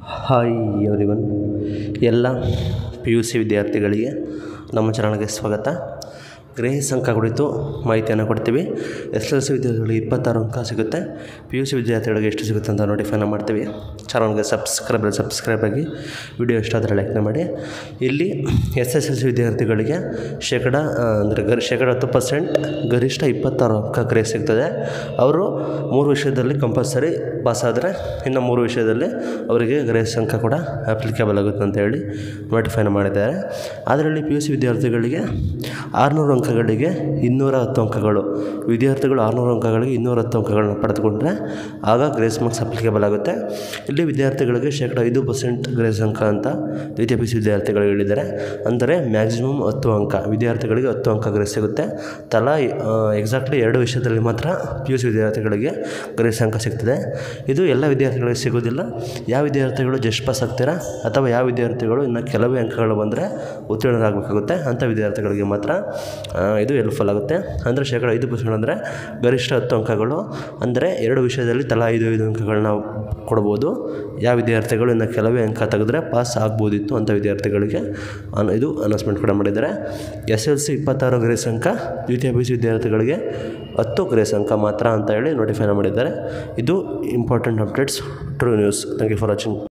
hi everyone ಎಲ್ಲ P U C ವಿದ್ಯಾರ್ಥಿಗಳಿಗೆ ನಮ್ಮ ಚಾನಲ್ಗೆ ಸ್ವಾಗತ ಗ್ರೇಸ್ ಅಂಕ ಕುರಿತು ಮಾಹಿತಿಯನ್ನು ಕೊಡ್ತೀವಿ ಎಸ್ ಎಲ್ ಸಿ ವಿದ್ಯಾರ್ಥಿಗಳಿಗೆ ಇಪ್ಪತ್ತಾರು ಅಂಕ ಸಿಗುತ್ತೆ ಪಿ ಯು ಸಿ ವಿದ್ಯಾರ್ಥಿಗಳಿಗೆ ಎಷ್ಟು ಸಿಗುತ್ತೆ ಅಂತ ನೋಟಿಫೈನ ಮಾಡ್ತೀವಿ ಚಾನಲ್ಗೆ ಸಬ್ಸ್ಕ್ರೈಬ್ ಸಬ್ಸ್ಕ್ರೈಬ್ ಆಗಿ ವಿಡಿಯೋ ಇಷ್ಟ ಆದರೆ ಲೈಕ್ನ ಮಾಡಿ ಇಲ್ಲಿ ಎಸ್ ಎಸ್ ಎಲ್ ಸಿ ವಿದ್ಯಾರ್ಥಿಗಳಿಗೆ ಶೇಕಡ ಅಂದರೆ ಗರಿ ಶೇಕಡ ಹತ್ತು ಪರ್ಸೆಂಟ್ ಗರಿಷ್ಠ ಇಪ್ಪತ್ತಾರು ಅಂಕ ಗ್ರೇಸ್ ಸಿಗ್ತದೆ ಅವರು ಮೂರು ವಿಷಯದಲ್ಲಿ ಕಂಪಲ್ಸರಿ ಪಾಸ್ ಆದರೆ ಇನ್ನು ಮೂರು ವಿಷಯದಲ್ಲಿ ಅವರಿಗೆ ಗ್ರೇಸ್ ಅಂಕ ಕೂಡ ಅಪ್ಲಿಕೇಬಲ್ ಆಗುತ್ತೆ ಅಂತ ಹೇಳಿ ನೋಟಿಫೈನ ಮಾಡಿದ್ದಾರೆ ಅದರಲ್ಲಿ ಪಿ ಯು ಸಿ ವಿದ್ಯಾರ್ಥಿಗಳಿಗೆ ಆರುನೂರು ಅಂಕಗಳಿಗೆ ಇನ್ನೂರ ಹತ್ತು ಅಂಕಗಳು ವಿದ್ಯಾರ್ಥಿಗಳು ಆರುನೂರು ಅಂಕಗಳಿಗೆ ಇನ್ನೂರ ಹತ್ತು ಅಂಕಗಳನ್ನ ಪಡೆದುಕೊಂಡ್ರೆ ಆಗ ಗ್ರೇಸ್ ಮಾರ್ಕ್ಸ್ ಅಪ್ಲಿಕೇಬಲ್ ಆಗುತ್ತೆ ಇಲ್ಲಿ ವಿದ್ಯಾರ್ಥಿಗಳಿಗೆ ಶೇಕಡ ಐದು ಪರ್ಸೆಂಟ್ ಗ್ರೇಸ್ ಅಂಕ ಅಂತ ದ್ವಿತೀಯ ಪಿ ಯು ಸಿ ವಿದ್ಯಾರ್ಥಿಗಳು ಹೇಳಿದ್ದಾರೆ ಅಂದರೆ ಮ್ಯಾಕ್ಸಿಮಮ್ ಹತ್ತು ಅಂಕ ವಿದ್ಯಾರ್ಥಿಗಳಿಗೆ ಹತ್ತು ಅಂಕ ಗ್ರೇಸ್ ಸಿಗುತ್ತೆ ತಲಾ ಎಕ್ಸಾಕ್ಟ್ಲಿ ಎರಡು ವಿಷಯದಲ್ಲಿ ಮಾತ್ರ ಪಿ ಯು ಸಿ ವಿದ್ಯಾರ್ಥಿಗಳಿಗೆ ಗ್ರೇಸ್ ಅಂಕ ಸಿಗ್ತದೆ ಇದು ಎಲ್ಲ ವಿದ್ಯಾರ್ಥಿಗಳಿಗೆ ಸಿಗೋದಿಲ್ಲ ಯಾವ ವಿದ್ಯಾರ್ಥಿಗಳು ಜಸ್ಟ್ ಪಾಸ್ ಆಗ್ತೀರಾ ಅಥವಾ ಯಾವ ವಿದ್ಯಾರ್ಥಿಗಳು ಇನ್ನು ಕೆಲವೇ ಅಂಕಗಳು ಬಂದರೆ ಉತ್ತೀರ್ಣರಾಗಬೇಕಾಗುತ್ತೆ ಅಂಥ ವಿದ್ಯಾರ್ಥಿಗಳಿಗೆ ಮಾತ್ರ ಆ, ಇದು ಹೆಲ್ಪ್ಫುಲ್ ಆಗುತ್ತೆ ಅಂದರೆ ಶೇಕಡ ಐದು ಪರ್ಸೆಂಟ್ ಅಂದರೆ ಗರಿಷ್ಠ ಹತ್ತು ಅಂಕಗಳು ಅಂದರೆ ಎರಡು ವಿಷಯದಲ್ಲಿ ತಲಾ ಐದು ಐದು ಅಂಕಗಳನ್ನ ಕೊಡ್ಬೋದು ಯಾವ ವಿದ್ಯಾರ್ಥಿಗಳು ಇನ್ನು ಕೆಲವೇ ಅಂಕ ತೆಗೆದ್ರೆ ಪಾಸ್ ಆಗ್ಬೋದಿತ್ತು ಅಂಥ ವಿದ್ಯಾರ್ಥಿಗಳಿಗೆ ಅನ್ ಇದು ಅನೌನ್ಸ್ಮೆಂಟ್ ಕೂಡ ಮಾಡಿದ್ದಾರೆ ಎಸ್ ಎಲ್ ಸಿ ಇಪ್ಪತ್ತಾರು ಗ್ರೇಸ್ ಅಂಕ ದ್ವಿತೀಯ ಪಿ ಯು ಸಿ ವಿದ್ಯಾರ್ಥಿಗಳಿಗೆ ಹತ್ತು ಗ್ರೇಸ್ ಅಂಕ ಮಾತ್ರ ಅಂತ ಹೇಳಿ ನೋಟಿಫೈನ ಮಾಡಿದ್ದಾರೆ ಇದು important updates true news thank you for watching